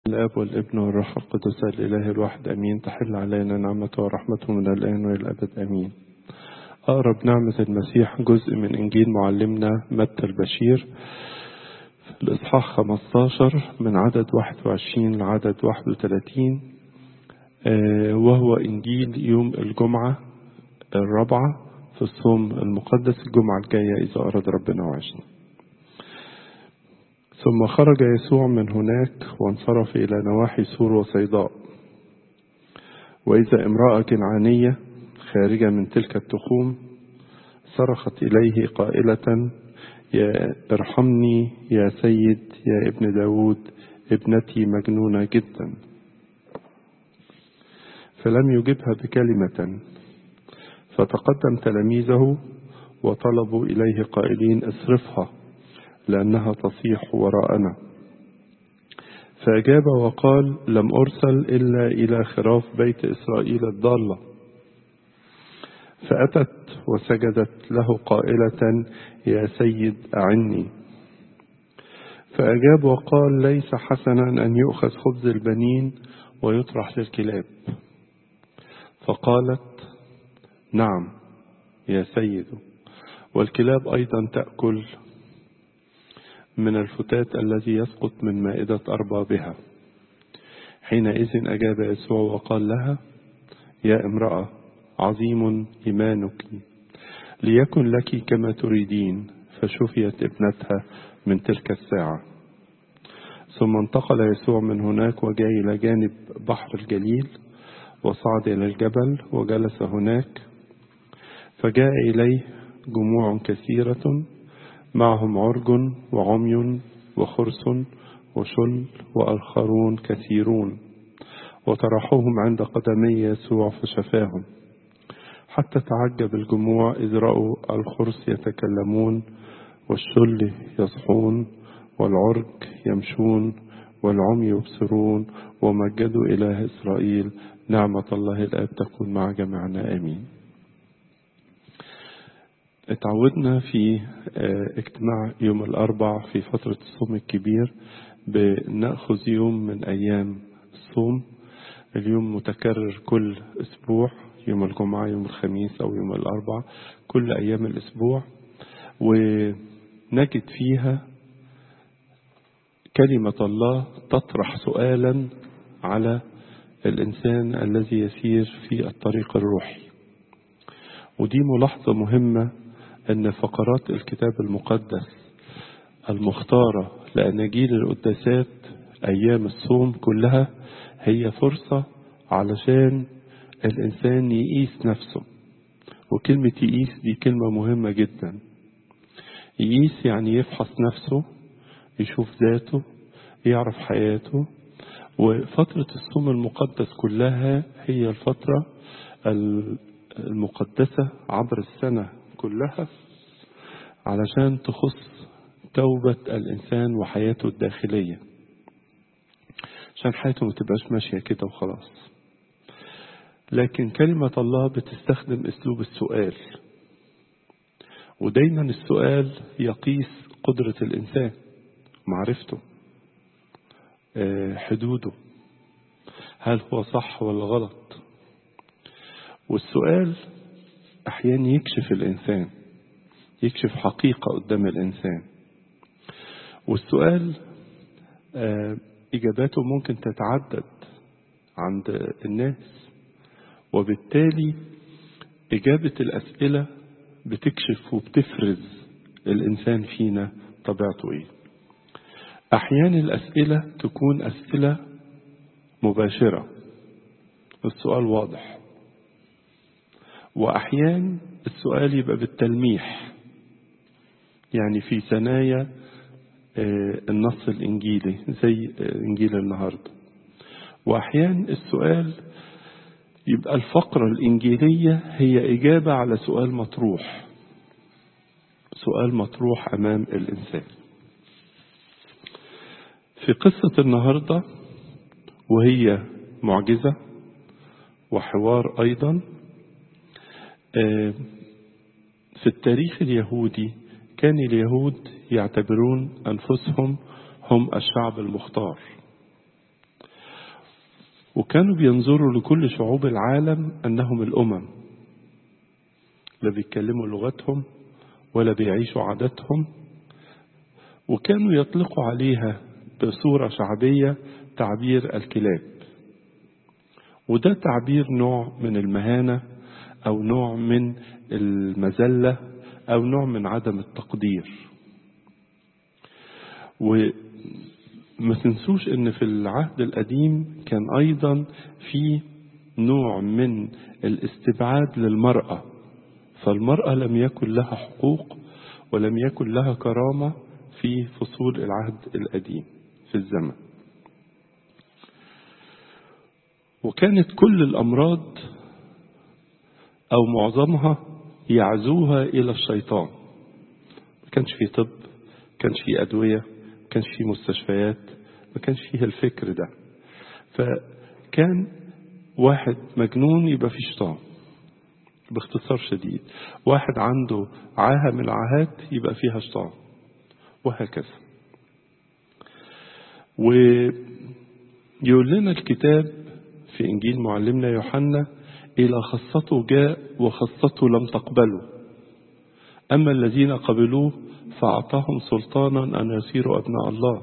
الاب والابن والروح القدس الاله الواحد امين تحل علينا نعمته ورحمته من الان والى الابد امين اقرب نعمه المسيح جزء من انجيل معلمنا متى البشير في الاصحاح 15 من عدد 21 لعدد 31 آه، وهو انجيل يوم الجمعه الرابعه في الصوم المقدس الجمعه الجايه اذا اراد ربنا وعشنا ثم خرج يسوع من هناك وانصرف إلى نواحي سور وصيداء وإذا امرأة كنعانية خارجة من تلك التخوم صرخت إليه قائلة يا ارحمني يا سيد يا ابن داود ابنتي مجنونة جدا فلم يجبها بكلمة فتقدم تلاميذه وطلبوا إليه قائلين اصرفها لأنها تصيح وراءنا فأجاب وقال لم أرسل إلا إلى خراف بيت إسرائيل الضالة فأتت وسجدت له قائلة يا سيد أعني فأجاب وقال ليس حسنا أن يؤخذ خبز البنين ويطرح للكلاب فقالت نعم يا سيد والكلاب أيضا تأكل من الفتات الذي يسقط من مائدة أربابها حينئذ أجاب يسوع وقال لها يا امرأة عظيم إيمانك ليكن لك كما تريدين فشفيت ابنتها من تلك الساعة ثم انتقل يسوع من هناك وجاء إلى جانب بحر الجليل وصعد إلى الجبل وجلس هناك فجاء إليه جموع كثيرة معهم عرج وعمي وخرس وشل وآخرون كثيرون وطرحوهم عند قدمي يسوع فشفاهم حتى تعجب الجموع إذ رأوا الخرس يتكلمون والشل يصحون والعرج يمشون والعمي يبصرون ومجدوا إله إسرائيل نعمة الله الآب تكون مع جميعنا آمين اتعودنا في اجتماع يوم الأربع في فترة الصوم الكبير بنأخذ يوم من أيام الصوم اليوم متكرر كل أسبوع يوم الجمعة يوم الخميس أو يوم الأربع كل أيام الأسبوع ونجد فيها كلمة الله تطرح سؤالا على الإنسان الذي يسير في الطريق الروحي ودي ملاحظة مهمة أن فقرات الكتاب المقدس المختارة لأناجيل القداسات أيام الصوم كلها هي فرصة علشان الإنسان يقيس نفسه وكلمة يقيس دي كلمة مهمة جدا يقيس يعني يفحص نفسه يشوف ذاته يعرف حياته وفترة الصوم المقدس كلها هي الفترة المقدسة عبر السنة كلها علشان تخص توبة الإنسان وحياته الداخلية عشان حياته ما تبقاش ماشية كده وخلاص لكن كلمة الله بتستخدم أسلوب السؤال ودايما السؤال يقيس قدرة الإنسان معرفته حدوده هل هو صح ولا غلط والسؤال أحيانا يكشف الإنسان يكشف حقيقة قدام الإنسان والسؤال إجاباته ممكن تتعدد عند الناس وبالتالي إجابة الأسئلة بتكشف وبتفرز الإنسان فينا طبيعته إيه أحيانا الأسئلة تكون أسئلة مباشرة السؤال واضح وأحيان السؤال يبقى بالتلميح يعني في ثنايا النص الإنجيلي زي إنجيل النهاردة وأحيان السؤال يبقى الفقرة الإنجيلية هي إجابة على سؤال مطروح سؤال مطروح أمام الإنسان في قصة النهاردة وهي معجزة وحوار أيضا في التاريخ اليهودي كان اليهود يعتبرون أنفسهم هم الشعب المختار وكانوا بينظروا لكل شعوب العالم أنهم الأمم لا بيتكلموا لغتهم ولا بيعيشوا عاداتهم وكانوا يطلقوا عليها بصورة شعبية تعبير الكلاب وده تعبير نوع من المهانة أو نوع من المذلة أو نوع من عدم التقدير وما تنسوش ان في العهد القديم كان ايضا في نوع من الاستبعاد للمرأة فالمرأة لم يكن لها حقوق ولم يكن لها كرامة في فصول العهد القديم في الزمن وكانت كل الأمراض أو معظمها يعزوها إلى الشيطان ما كانش في طب ما كانش في أدوية ما كانش في مستشفيات ما كانش فيه الفكر ده فكان واحد مجنون يبقى في شيطان باختصار شديد واحد عنده عاهة من العاهات يبقى فيها شيطان وهكذا ويقول لنا الكتاب في إنجيل معلمنا يوحنا إلى خاصته جاء وخاصته لم تقبله أما الذين قبلوه فأعطاهم سلطانا أن يصيروا أبناء الله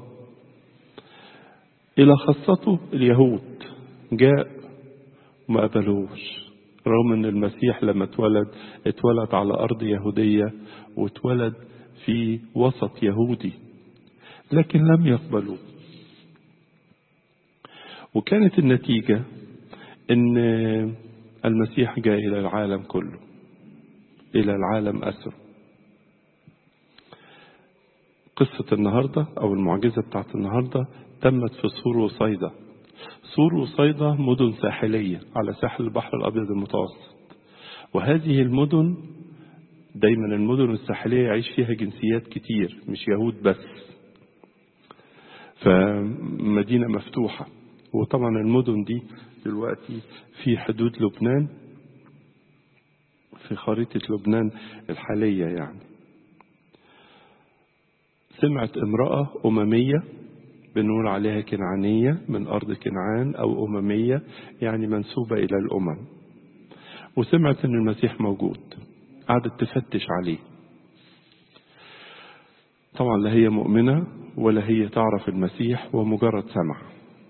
إلى خاصته اليهود جاء وما قبلوش رغم أن المسيح لما اتولد اتولد على أرض يهودية واتولد في وسط يهودي لكن لم يقبلوا وكانت النتيجة أن المسيح جاء إلى العالم كله إلى العالم أسر قصة النهاردة أو المعجزة بتاعت النهاردة تمت في سور وصيدا سور وصيدا مدن ساحلية على ساحل البحر الأبيض المتوسط وهذه المدن دايما المدن الساحلية يعيش فيها جنسيات كتير مش يهود بس فمدينة مفتوحة وطبعا المدن دي دلوقتي في حدود لبنان في خريطة لبنان الحالية يعني سمعت امرأة أممية بنقول عليها كنعانية من أرض كنعان أو أممية يعني منسوبة إلى الأمم وسمعت أن المسيح موجود قعدت تفتش عليه طبعا لا هي مؤمنة ولا هي تعرف المسيح ومجرد سمع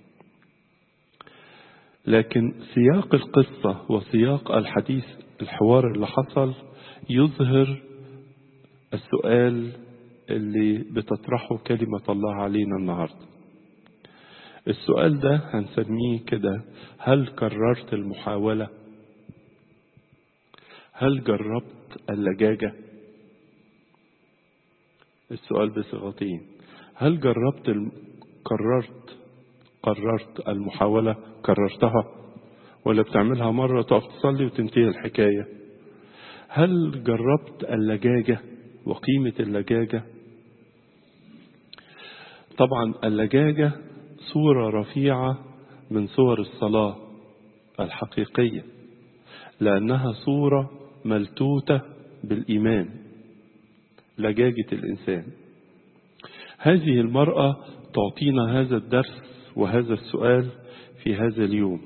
لكن سياق القصة وسياق الحديث الحوار اللي حصل يظهر السؤال اللي بتطرحه كلمة الله علينا النهاردة السؤال ده هنسميه كده هل كررت المحاولة هل جربت اللجاجة السؤال بصيغتين هل جربت الم... قررت قررت المحاولة كررتها ولا بتعملها مرة تقف تصلي وتنتهي الحكاية هل جربت اللجاجة وقيمة اللجاجة طبعا اللجاجة صورة رفيعة من صور الصلاة الحقيقية لأنها صورة ملتوتة بالإيمان لجاجة الإنسان هذه المرأة تعطينا هذا الدرس وهذا السؤال في هذا اليوم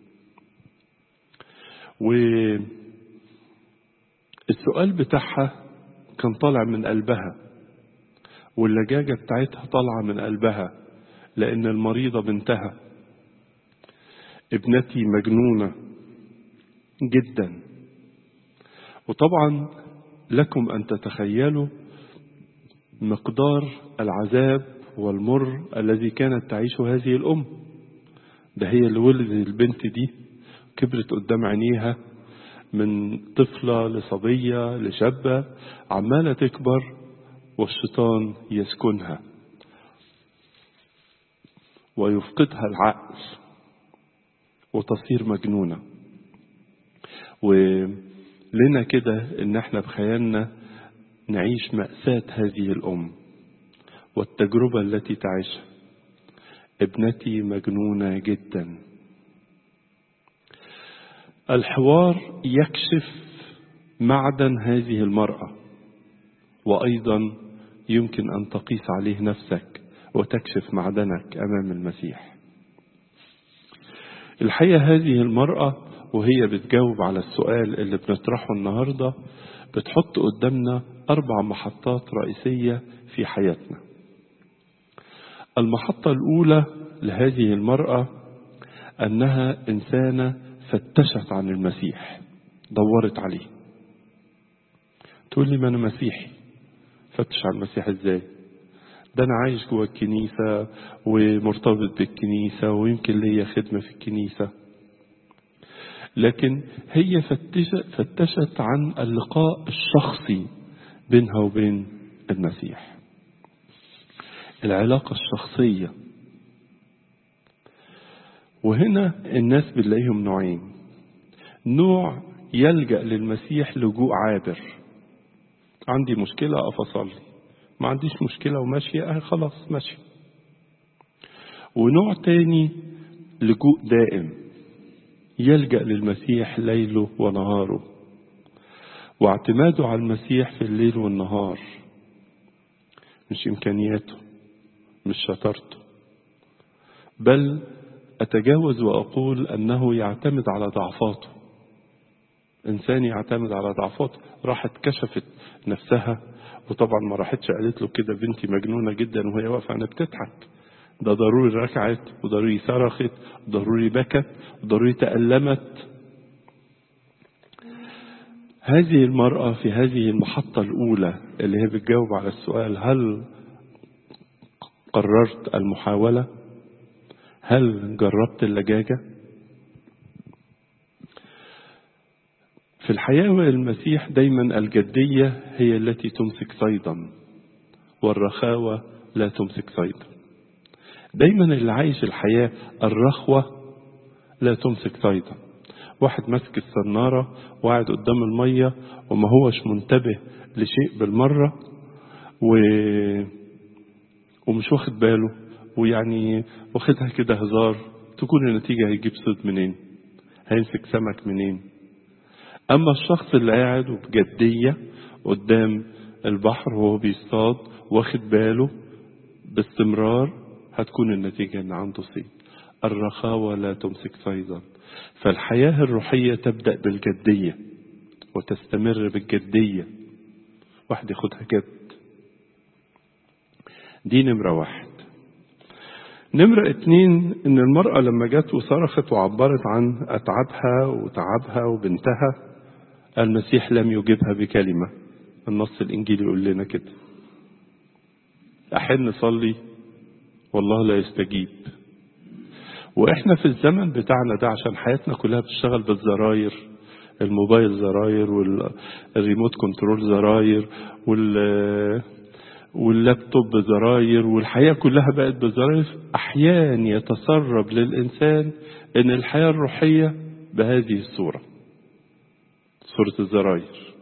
والسؤال بتاعها كان طالع من قلبها واللجاجة بتاعتها طالعة من قلبها لأن المريضة بنتها ابنتي مجنونة جدا وطبعا لكم أن تتخيلوا مقدار العذاب والمر الذي كانت تعيشه هذه الأم ده هي اللي ولدت البنت دي كبرت قدام عينيها من طفلة لصبية لشابة عمالة تكبر والشيطان يسكنها ويفقدها العقل وتصير مجنونة ولنا كده ان احنا بخيالنا نعيش مأساة هذه الأم والتجربة التي تعيشها ابنتي مجنونة جدا الحوار يكشف معدن هذه المرأة وأيضا يمكن أن تقيس عليه نفسك وتكشف معدنك أمام المسيح الحقيقة هذه المرأة وهي بتجاوب على السؤال اللي بنطرحه النهاردة بتحط قدامنا أربع محطات رئيسية في حياتنا المحطة الأولى لهذه المرأة أنها إنسانة فتشت عن المسيح دورت عليه تقول لي ما أنا مسيحي فتش عن المسيح إزاي ده أنا عايش جوه الكنيسة ومرتبط بالكنيسة ويمكن ليا خدمة في الكنيسة لكن هي فتشت, فتشت عن اللقاء الشخصي بينها وبين المسيح العلاقة الشخصية وهنا الناس بنلاقيهم نوعين نوع يلجأ للمسيح لجوء عابر عندي مشكلة أقف أصلي ما عنديش مشكلة وماشية أه خلاص ماشي ونوع تاني لجوء دائم يلجأ للمسيح ليله ونهاره واعتماده على المسيح في الليل والنهار مش إمكانياته مش شطارته بل أتجاوز وأقول أنه يعتمد على ضعفاته إنسان يعتمد على ضعفاته راحت كشفت نفسها وطبعا ما راحتش قالت له كده بنتي مجنونة جدا وهي واقفة أنا بتضحك ده ضروري ركعت وضروري صرخت وضروري بكت وضروري تألمت هذه المرأة في هذه المحطة الأولى اللي هي بتجاوب على السؤال هل قررت المحاولة هل جربت اللجاجة في الحياة والمسيح دايما الجدية هي التي تمسك صيدا والرخاوة لا تمسك صيدا دايما اللي عايش الحياة الرخوة لا تمسك صيدا واحد ماسك السنارة وقاعد قدام المية وما هوش منتبه لشيء بالمرة و... ومش واخد باله ويعني واخدها كده هزار تكون النتيجة هيجيب صيد منين هيمسك سمك منين أما الشخص اللي قاعد وبجدية قدام البحر وهو بيصطاد واخد باله باستمرار هتكون النتيجة إن عنده صيد الرخاوة لا تمسك صيدا فالحياة الروحية تبدأ بالجدية وتستمر بالجدية واحد ياخدها جد دي نمرة واحد نمرة اتنين ان المرأة لما جت وصرخت وعبرت عن اتعابها وتعبها وبنتها المسيح لم يجبها بكلمة النص الانجيلي يقول لنا كده احن نصلي والله لا يستجيب واحنا في الزمن بتاعنا ده عشان حياتنا كلها بتشتغل بالزراير الموبايل زراير والريموت كنترول زراير وال واللابتوب زراير والحياة كلها بقت بزراير أحيانا يتسرب للإنسان أن الحياة الروحية بهذه الصورة صورة الزراير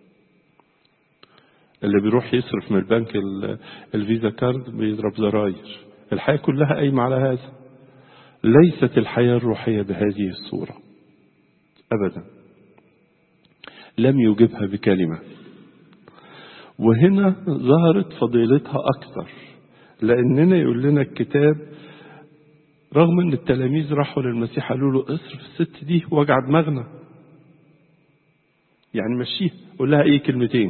اللي بيروح يصرف من البنك الفيزا كارد بيضرب زراير الحياة كلها قايمة على هذا ليست الحياة الروحية بهذه الصورة أبدا لم يجبها بكلمة وهنا ظهرت فضيلتها أكثر لأننا يقول لنا الكتاب رغم أن التلاميذ راحوا للمسيح قالوا له اصرف الست دي وجع دماغنا يعني مشيها قول لها ايه كلمتين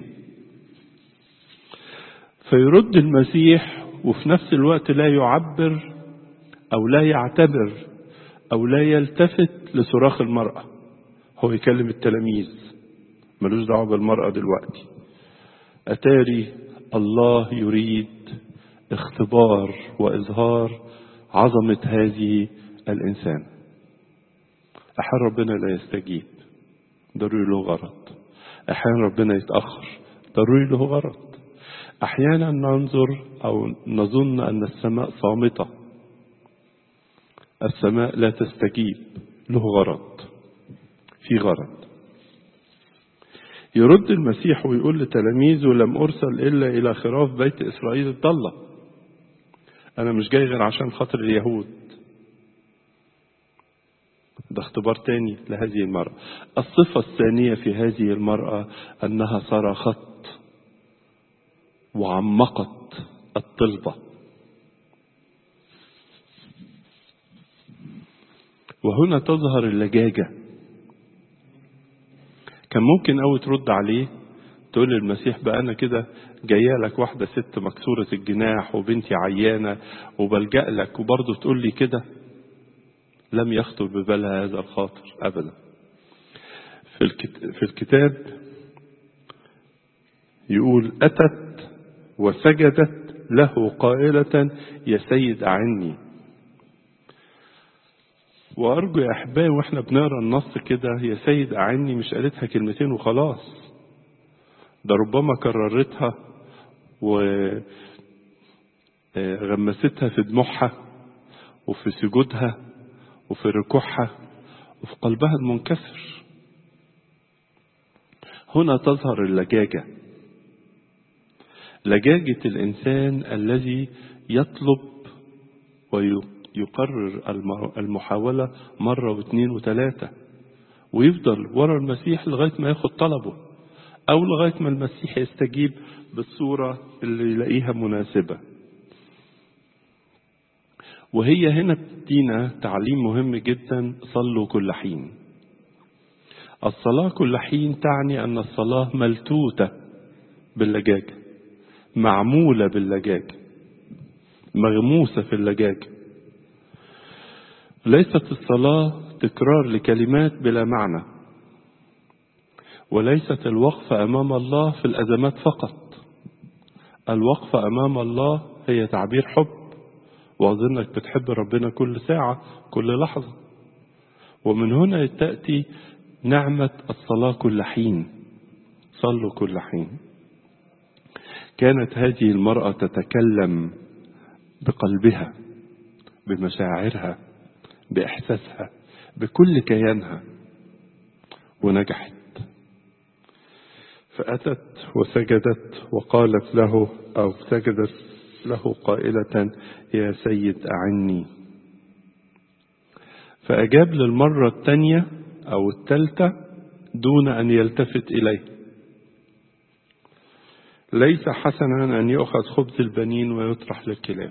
فيرد المسيح وفي نفس الوقت لا يعبر أو لا يعتبر أو لا يلتفت لصراخ المرأة هو يكلم التلاميذ ملوش دعوة بالمرأة دلوقتي أتاري الله يريد اختبار وإظهار عظمة هذه الإنسان أحيانا ربنا لا يستجيب ضروري له غرض أحيانا ربنا يتأخر ضروري له غرض أحيانا ننظر أو نظن أن السماء صامتة السماء لا تستجيب له غرض في غرض يرد المسيح ويقول لتلاميذه لم أرسل إلا إلى خراف بيت إسرائيل الضالة أنا مش جاي غير عشان خاطر اليهود ده اختبار تاني لهذه المرأة الصفة الثانية في هذه المرأة أنها صرخت وعمقت الطلبة وهنا تظهر اللجاجة كان ممكن أوي ترد عليه تقول للمسيح بقى أنا كده جاية لك واحدة ست مكسورة الجناح وبنتي عيانة وبلجأ لك وبرضه تقول لي كده لم يخطر ببالها هذا الخاطر أبدا في, في الكتاب يقول أتت وسجدت له قائلة يا سيد أعني وأرجو يا أحبائي وإحنا بنقرا النص كده يا سيد أعني مش قالتها كلمتين وخلاص ده ربما كررتها وغمستها في دموعها وفي سجودها وفي ركوعها وفي قلبها المنكسر هنا تظهر اللجاجة لجاجة الإنسان الذي يطلب ويقرر المحاولة مرة واثنين وثلاثة ويفضل ورا المسيح لغاية ما ياخد طلبه أو لغاية ما المسيح يستجيب بالصورة اللي يلاقيها مناسبة وهي هنا بتدينا تعليم مهم جدا صلوا كل حين الصلاة كل حين تعني أن الصلاة ملتوتة باللجاجة معمولة باللجاجة مغموسة في اللجاجة ليست الصلاة تكرار لكلمات بلا معنى وليست الوقفة أمام الله في الأزمات فقط الوقفة أمام الله هي تعبير حب وأظنك بتحب ربنا كل ساعة كل لحظة ومن هنا تأتي نعمة الصلاة كل حين صلوا كل حين كانت هذه المرأة تتكلم بقلبها بمشاعرها بإحساسها بكل كيانها ونجحت فأتت وسجدت وقالت له أو سجدت له قائلة يا سيد أعني فأجاب للمرة الثانية أو الثالثة دون أن يلتفت إليه ليس حسنا أن يؤخذ خبز البنين ويطرح للكلاب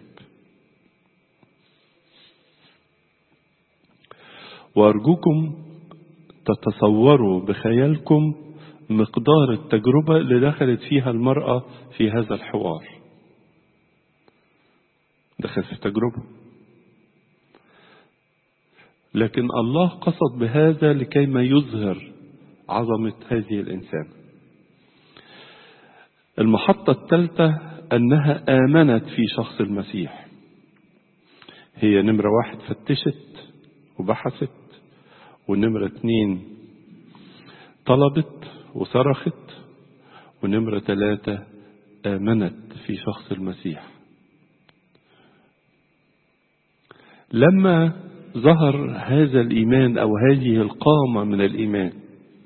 وأرجوكم تتصوروا بخيالكم مقدار التجربة اللي دخلت فيها المرأة في هذا الحوار دخلت في تجربة لكن الله قصد بهذا لكي ما يظهر عظمة هذه الإنسان المحطة الثالثة أنها آمنت في شخص المسيح هي نمرة واحد فتشت وبحثت ونمرة اتنين طلبت وصرخت ونمرة ثلاثة آمنت في شخص المسيح لما ظهر هذا الإيمان أو هذه القامة من الإيمان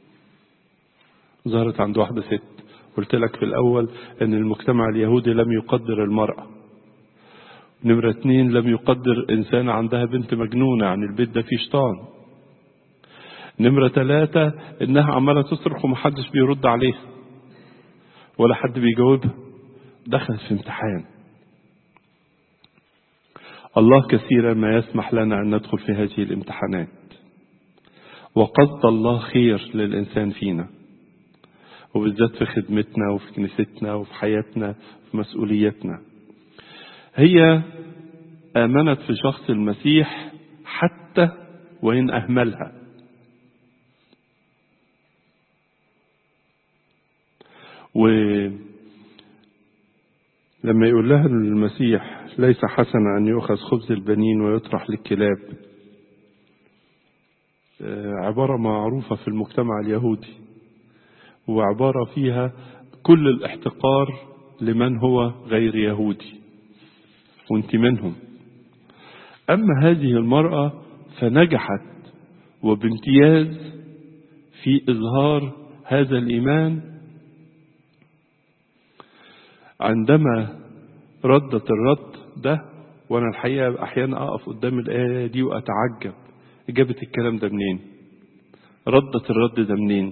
ظهرت عند واحدة ست قلت لك في الأول أن المجتمع اليهودي لم يقدر المرأة نمرة اتنين لم يقدر إنسان عندها بنت مجنونة عن البيت ده فيه شيطان نمرة ثلاثة إنها عمالة تصرخ ومحدش بيرد عليها ولا حد بيجاوبها دخلت في امتحان الله كثيرا ما يسمح لنا أن ندخل في هذه الامتحانات وقصد الله خير للإنسان فينا وبالذات في خدمتنا وفي كنيستنا وفي حياتنا في مسؤوليتنا هي آمنت في شخص المسيح حتى وإن أهملها ولما يقول لها المسيح ليس حسنا أن يؤخذ خبز البنين ويطرح للكلاب عبارة معروفة في المجتمع اليهودي وعبارة فيها كل الاحتقار لمن هو غير يهودي وانت منهم أما هذه المرأة فنجحت وبامتياز في إظهار هذا الإيمان عندما ردت الرد ده وأنا الحقيقة أحيانا أقف قدام الآية دي وأتعجب جابت الكلام ده منين ردت الرد ده منين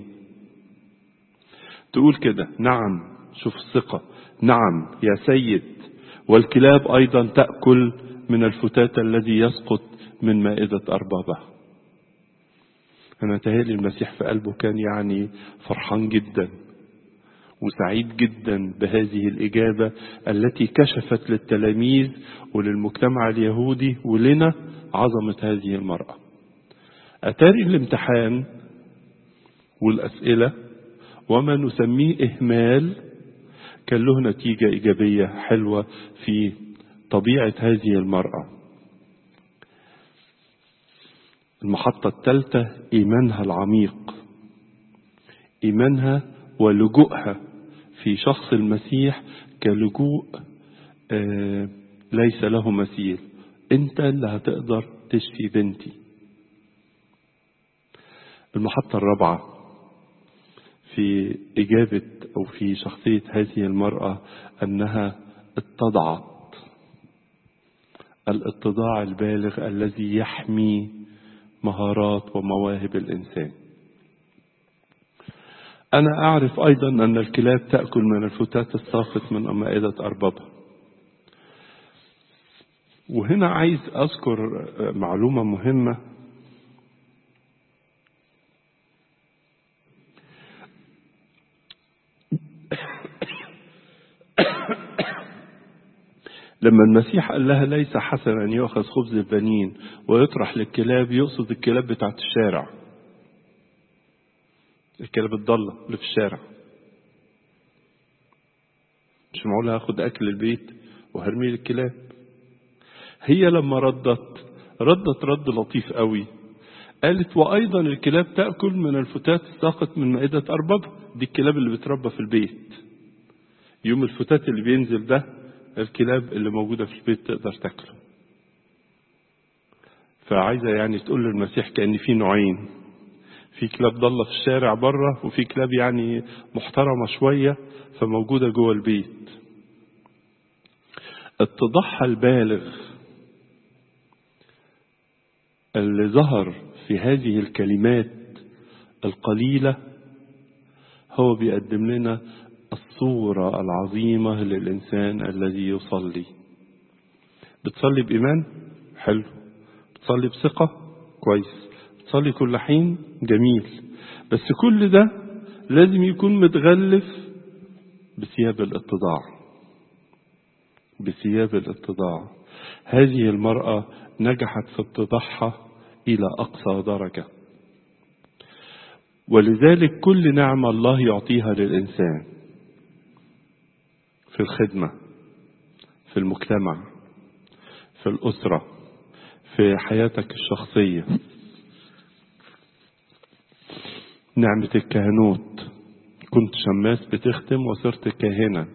تقول كده نعم شوف الثقة نعم يا سيد والكلاب أيضا تأكل من الفتات الذي يسقط من مائدة أربابها أنا تهيألي المسيح في قلبه كان يعني فرحان جدا وسعيد جدا بهذه الإجابة التي كشفت للتلاميذ وللمجتمع اليهودي ولنا عظمة هذه المرأة أتاري الامتحان والأسئلة وما نسميه إهمال كان له نتيجة إيجابية حلوة في طبيعة هذه المرأة المحطة الثالثة إيمانها العميق إيمانها ولجوءها في شخص المسيح كلجوء آه ليس له مثيل انت اللي هتقدر تشفي بنتي المحطة الرابعة في إجابة أو في شخصية هذه المرأة أنها اتضعت الاتضاع البالغ الذي يحمي مهارات ومواهب الإنسان أنا أعرف أيضا أن الكلاب تأكل من الفتات الساقط من مائدة أربابها وهنا عايز أذكر معلومة مهمة لما المسيح قال لها ليس حسنا أن يؤخذ خبز البنين ويطرح للكلاب يقصد الكلاب بتاعت الشارع الكلاب الضالة اللي في الشارع مش معقول هاخد أكل البيت وهرميه للكلاب هي لما ردت ردت رد لطيف قوي قالت وأيضا الكلاب تأكل من الفتات الساقط من مائدة أربابها دي الكلاب اللي بتربى في البيت يوم الفتات اللي بينزل ده الكلاب اللي موجودة في البيت تقدر تاكله فعايزة يعني تقول للمسيح كأن في نوعين في كلاب ضالة في الشارع بره وفي كلاب يعني محترمة شوية فموجودة جوه البيت اتضاعها البالغ اللي ظهر في هذه الكلمات القليلة هو بيقدم لنا الصورة العظيمة للإنسان الذي يصلي بتصلي بإيمان حلو بتصلي بثقة كويس بتصلي كل حين جميل بس كل ده لازم يكون متغلف بثياب الاتضاع بثياب الاتضاع هذه المرأة نجحت في اتضاعها إلى أقصى درجة ولذلك كل نعمة الله يعطيها للإنسان في الخدمة في المجتمع في الأسرة في حياتك الشخصية نعمة الكهنوت كنت شماس بتختم وصرت كاهنا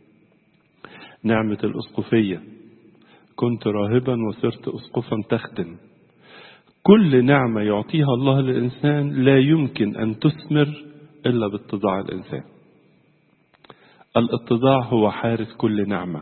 نعمة الأسقفية كنت راهبا وصرت أسقفا تخدم كل نعمة يعطيها الله للإنسان لا يمكن أن تثمر إلا باتضاع الإنسان الاتضاع هو حارس كل نعمة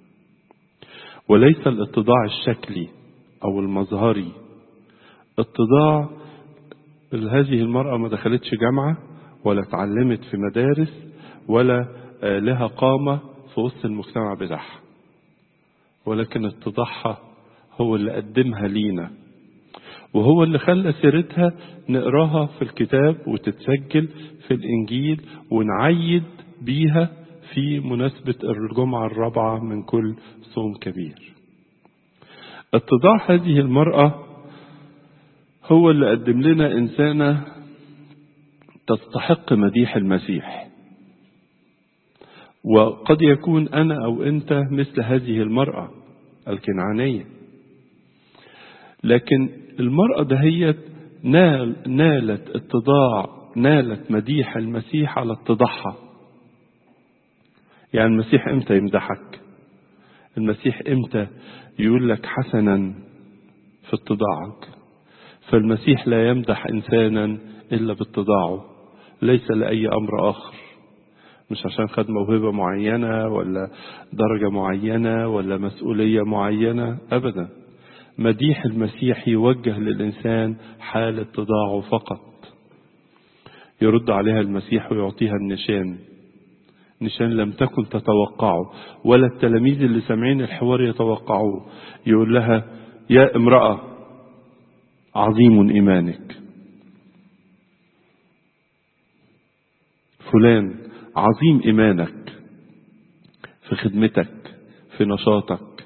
وليس الاتضاع الشكلي أو المظهري اتضاع هذه المرأة ما دخلتش جامعة ولا اتعلمت في مدارس ولا لها قامة في وسط المجتمع بتاعها ولكن اتضاعها هو اللي قدمها لينا وهو اللي خلى سيرتها نقراها في الكتاب وتتسجل في الإنجيل ونعيد بيها في مناسبة الجمعة الرابعة من كل صوم كبير اتضاع هذه المرأة هو اللي قدم لنا إنسانة تستحق مديح المسيح وقد يكون أنا أو أنت مثل هذه المرأة الكنعانية لكن المرأة دهيت نال نالت اتضاع نالت مديح المسيح على اتضاعها يعني المسيح امتى يمدحك المسيح امتى يقول لك حسنا في اتضاعك فالمسيح لا يمدح انسانا الا باتضاعه ليس لاي امر اخر مش عشان خد موهبة معينة ولا درجة معينة ولا مسؤولية معينة أبدا مديح المسيح يوجه للإنسان حال اتضاعه فقط يرد عليها المسيح ويعطيها النشان نشان لم تكن تتوقعه ولا التلاميذ اللي سامعين الحوار يتوقعوه يقول لها يا امرأة عظيم إيمانك فلان عظيم إيمانك في خدمتك في نشاطك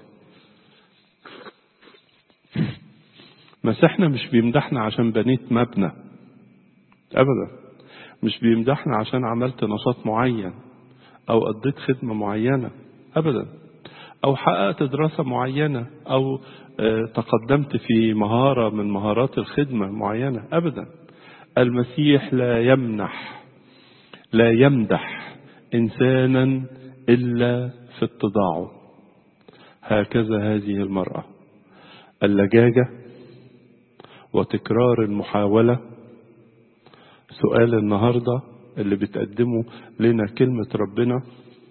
مسيحنا مش بيمدحنا عشان بنيت مبنى أبدا مش بيمدحنا عشان عملت نشاط معين أو قضيت خدمة معينة أبدا أو حققت دراسة معينة أو تقدمت في مهارة من مهارات الخدمة معينة أبدا المسيح لا يمنح لا يمدح إنسانا إلا في اتضاعه هكذا هذه المرأة اللجاجة وتكرار المحاولة سؤال النهاردة اللي بتقدمه لنا كلمة ربنا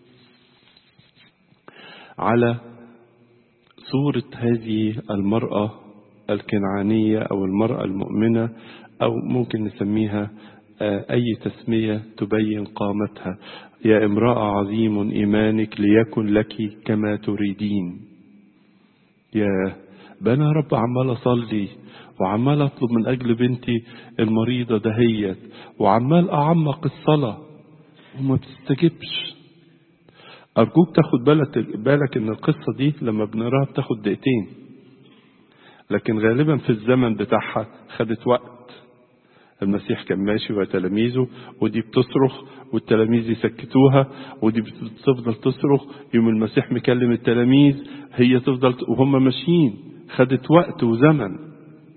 على صورة هذه المرأة الكنعانية أو المرأة المؤمنة أو ممكن نسميها أي تسمية تبين قامتها يا امرأة عظيم إيمانك ليكن لك كما تريدين يا بنا رب عمال أصلي وعمال أطلب من أجل بنتي المريضة دهيت وعمال أعمق الصلاة وما بتستجبش أرجوك تاخد بالك بالك إن القصة دي لما بنقراها بتاخد دقيقتين لكن غالبا في الزمن بتاعها خدت وقت المسيح كان ماشي وتلاميذه ودي بتصرخ والتلاميذ يسكتوها ودي بتفضل تصرخ يوم المسيح مكلم التلاميذ هي تفضل وهم ماشيين خدت وقت وزمن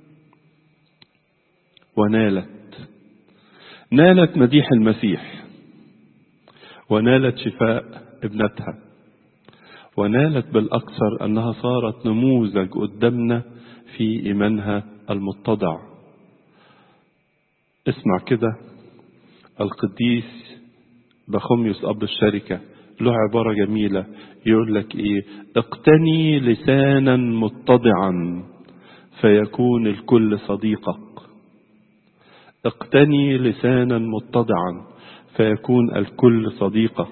ونالت نالت مديح المسيح ونالت شفاء ابنتها ونالت بالأكثر أنها صارت نموذج قدامنا في إيمانها المتضع اسمع كده القديس بخوميوس أب الشركة له عبارة جميلة يقول لك إيه اقتني لسانا متضعا فيكون الكل صديقك اقتني لسانا متضعا فيكون الكل صديقك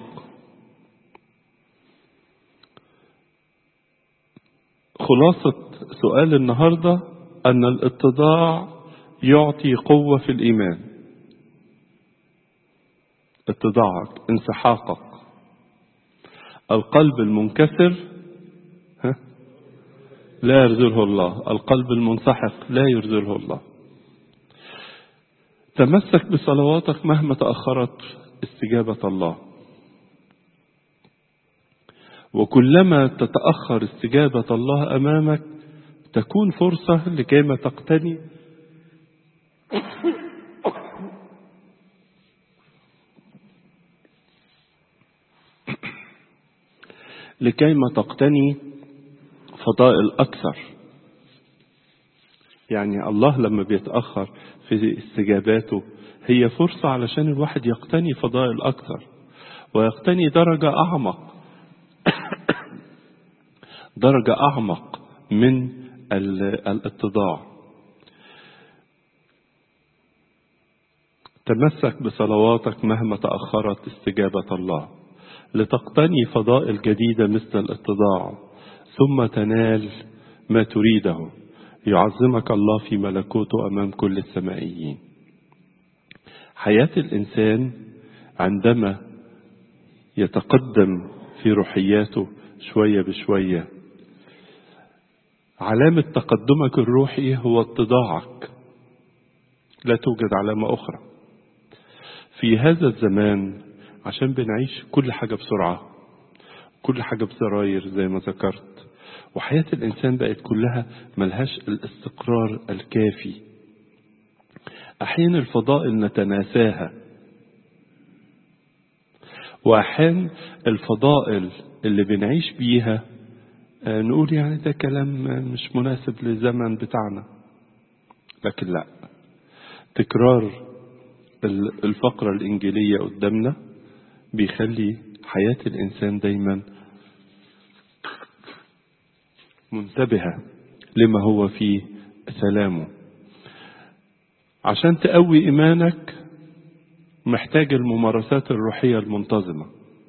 خلاصة سؤال النهاردة أن الاتضاع يعطي قوة في الإيمان اتضاعك انسحاقك القلب المنكسر ها لا يرزله الله القلب المنسحق لا يرزله الله تمسك بصلواتك مهما تأخرت استجابة الله وكلما تتأخر استجابة الله أمامك تكون فرصة لكيما تقتني لكيما تقتني فضائل أكثر يعني الله لما بيتأخر في استجاباته هي فرصة علشان الواحد يقتني فضائل أكثر ويقتني درجة أعمق درجة أعمق من الاتضاع تمسك بصلواتك مهما تأخرت استجابة الله لتقتني فضائل جديدة مثل الاتضاع ثم تنال ما تريده يعظمك الله في ملكوته أمام كل السمائيين حياة الإنسان عندما يتقدم في روحياته شوية بشوية علامة تقدمك الروحي هو اتضاعك لا توجد علامة أخرى في هذا الزمان عشان بنعيش كل حاجة بسرعة كل حاجة بزراير زي ما ذكرت وحياة الإنسان بقت كلها ملهاش الاستقرار الكافي أحيانا الفضائل نتناساها وأحيانا الفضائل اللي بنعيش بيها نقول يعني ده كلام مش مناسب للزمن بتاعنا لكن لا تكرار الفقرة الإنجيلية قدامنا بيخلي حياة الإنسان دايما منتبهة لما هو في سلامه عشان تقوي إيمانك محتاج الممارسات الروحية المنتظمة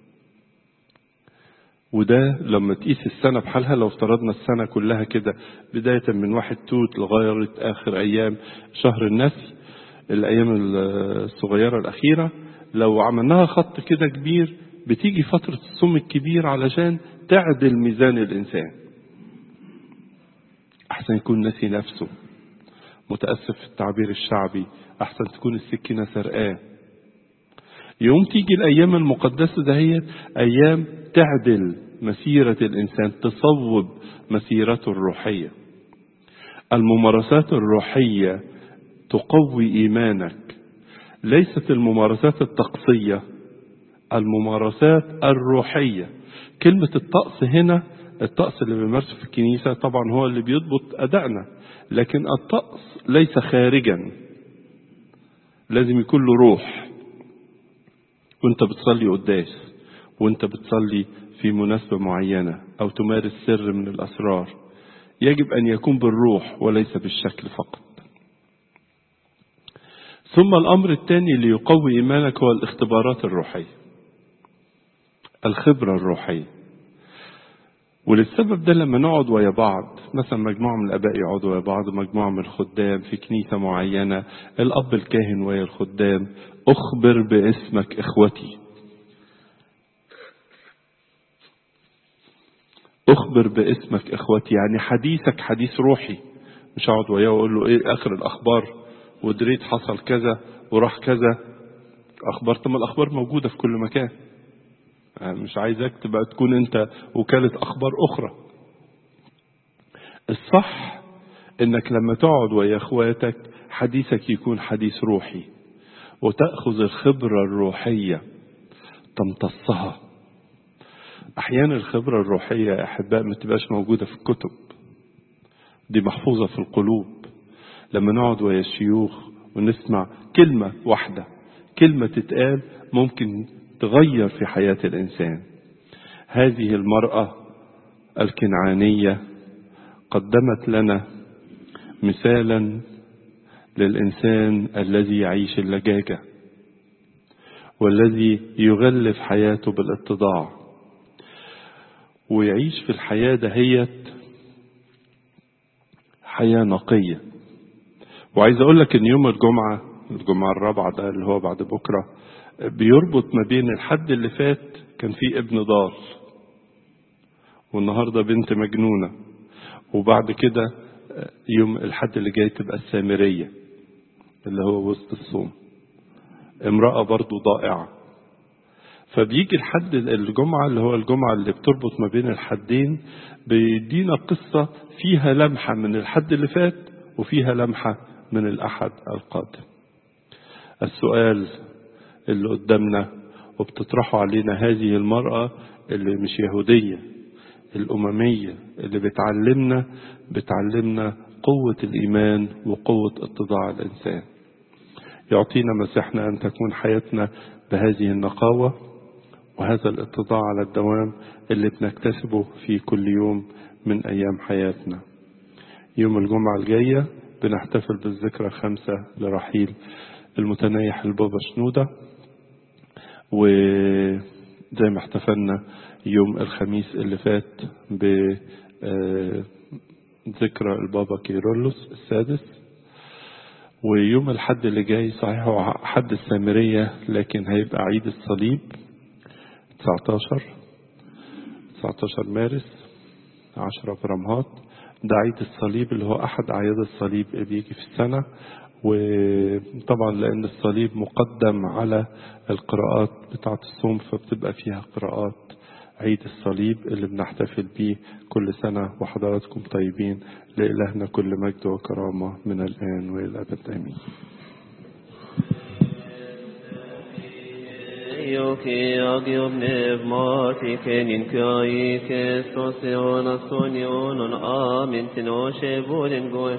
وده لما تقيس السنة بحالها لو افترضنا السنة كلها كده بداية من واحد توت لغاية آخر أيام شهر النسل الأيام الصغيرة الأخيرة لو عملناها خط كده كبير بتيجي فترة الصوم الكبير علشان تعدل ميزان الإنسان أحسن يكون ناسي نفسه متأسف في التعبير الشعبي أحسن تكون السكينة سرقاه يوم تيجي الأيام المقدسة دهيت أيام تعدل مسيرة الإنسان تصوب مسيرته الروحية الممارسات الروحية تقوي إيمانك ليست الممارسات الطقسية الممارسات الروحية كلمة الطقس هنا الطقس اللي بنمارسه في الكنيسة طبعا هو اللي بيضبط أدائنا لكن الطقس ليس خارجا لازم يكون له روح وانت بتصلي قداس وانت بتصلي في مناسبة معينة أو تمارس سر من الأسرار يجب أن يكون بالروح وليس بالشكل فقط ثم الأمر الثاني اللي يقوي إيمانك هو الاختبارات الروحية الخبرة الروحية وللسبب ده لما نقعد ويا بعض مثلا مجموعة من الآباء يقعدوا ويا بعض مجموعة من الخدام في كنيسة معينة الأب الكاهن ويا الخدام أخبر باسمك إخوتي أخبر باسمك إخوتي يعني حديثك حديث روحي مش أقعد وياه وأقول له إيه آخر الأخبار ودريت حصل كذا وراح كذا أخبار طب الأخبار موجودة في كل مكان مش عايزك تبقى تكون أنت وكالة أخبار أخرى الصح إنك لما تقعد ويا إخواتك حديثك يكون حديث روحي وتأخذ الخبرة الروحية تمتصها أحيانا الخبرة الروحية يا أحباء ما تبقاش موجودة في الكتب دي محفوظة في القلوب لما نقعد ويا الشيوخ ونسمع كلمة واحدة كلمة تتقال ممكن تغير في حياة الإنسان هذه المرأة الكنعانية قدمت لنا مثالا للإنسان الذي يعيش اللجاجة والذي يغلف حياته بالاتضاع ويعيش في الحياة دهيت حياة نقية وعايز أقول لك إن يوم الجمعة الجمعة الرابعة ده اللي هو بعد بكرة بيربط ما بين الحد اللي فات كان فيه ابن ضال والنهاردة بنت مجنونة وبعد كده يوم الحد اللي جاي تبقى السامرية اللي هو وسط الصوم امرأة برضو ضائعة فبيجي الحد الجمعة اللي هو الجمعة اللي بتربط ما بين الحدين بيدينا قصة فيها لمحة من الحد اللي فات وفيها لمحة من الأحد القادم السؤال اللي قدامنا وبتطرحه علينا هذه المرأة اللي مش يهودية الأممية اللي بتعلمنا بتعلمنا قوة الإيمان وقوة اتضاع الإنسان يعطينا مسيحنا أن تكون حياتنا بهذه النقاوة وهذا الاتضاع على الدوام اللي بنكتسبه في كل يوم من أيام حياتنا يوم الجمعة الجاية بنحتفل بالذكرى الخامسة لرحيل المتنايح البابا شنودة وزي ما احتفلنا يوم الخميس اللي فات بذكرى البابا كيرلس السادس ويوم الحد اللي جاي صحيح هو حد السامرية لكن هيبقى عيد الصليب 19 19 مارس 10 برمهات ده عيد الصليب اللي هو أحد أعياد الصليب اللي بيجي في السنة وطبعا لأن الصليب مقدم على القراءات بتاعة الصوم فبتبقى فيها قراءات عيد الصليب اللي بنحتفل بيه كل سنة وحضراتكم طيبين لإلهنا كل مجد وكرامة من الآن وإلى الأبد آمين Yoki agium pneumatiken in kai Christos eonas sonion on amin tinoshe volen goe